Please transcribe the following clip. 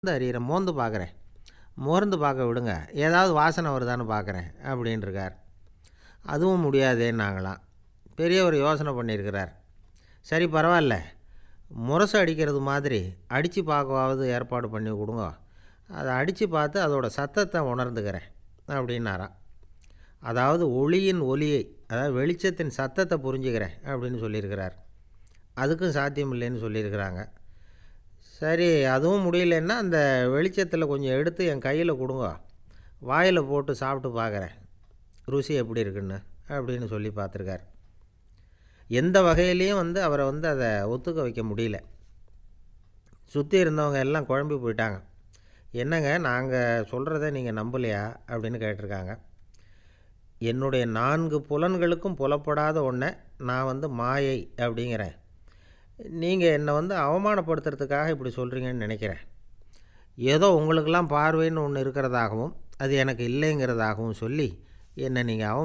மோந்து அறியிறேன் மோந்து பார்க்குறேன் மோர்ந்து பார்க்க விடுங்க ஏதாவது வாசனை வருதான்னு பார்க்குறேன் அப்படின்ட்டுருக்கார் அதுவும் முடியாதேன்னாங்களாம் பெரியவர் யோசனை பண்ணியிருக்கிறார் சரி பரவாயில்ல முரசு அடிக்கிறது மாதிரி அடித்து பார்க்கவாவது ஏற்பாடு பண்ணி கொடுங்க அதை அடித்து பார்த்து அதோட சத்தத்தை உணர்ந்துக்கிறேன் அப்படின்னாராம் அதாவது ஒளியின் ஒலியை அதாவது வெளிச்சத்தின் சத்தத்தை புரிஞ்சுக்கிறேன் அப்படின்னு சொல்லியிருக்கிறார் அதுக்கும் சாத்தியம் இல்லைன்னு சொல்லியிருக்கிறாங்க சரி அதுவும் முடியலன்னா அந்த வெளிச்சத்தில் கொஞ்சம் எடுத்து என் கையில் கொடுங்க வாயில் போட்டு சாப்பிட்டு பார்க்குறேன் ருசி எப்படி இருக்குன்னு அப்படின்னு சொல்லி பார்த்துருக்கார் எந்த வகையிலையும் வந்து அவரை வந்து அதை ஒத்துக்க வைக்க முடியல சுற்றி இருந்தவங்க எல்லாம் குழம்பி போயிட்டாங்க என்னங்க நாங்கள் சொல்கிறத நீங்கள் நம்பலையா அப்படின்னு கேட்டிருக்காங்க என்னுடைய நான்கு புலன்களுக்கும் புலப்படாத ஒன்றை நான் வந்து மாயை அப்படிங்கிறேன் நீங்கள் என்னை வந்து அவமானப்படுத்துறதுக்காக இப்படி சொல்கிறீங்கன்னு நினைக்கிறேன் ஏதோ உங்களுக்கெல்லாம் பார்வைன்னு ஒன்று இருக்கிறதாகவும் அது எனக்கு இல்லைங்கிறதாகவும் சொல்லி என்னை நீங்கள் அவ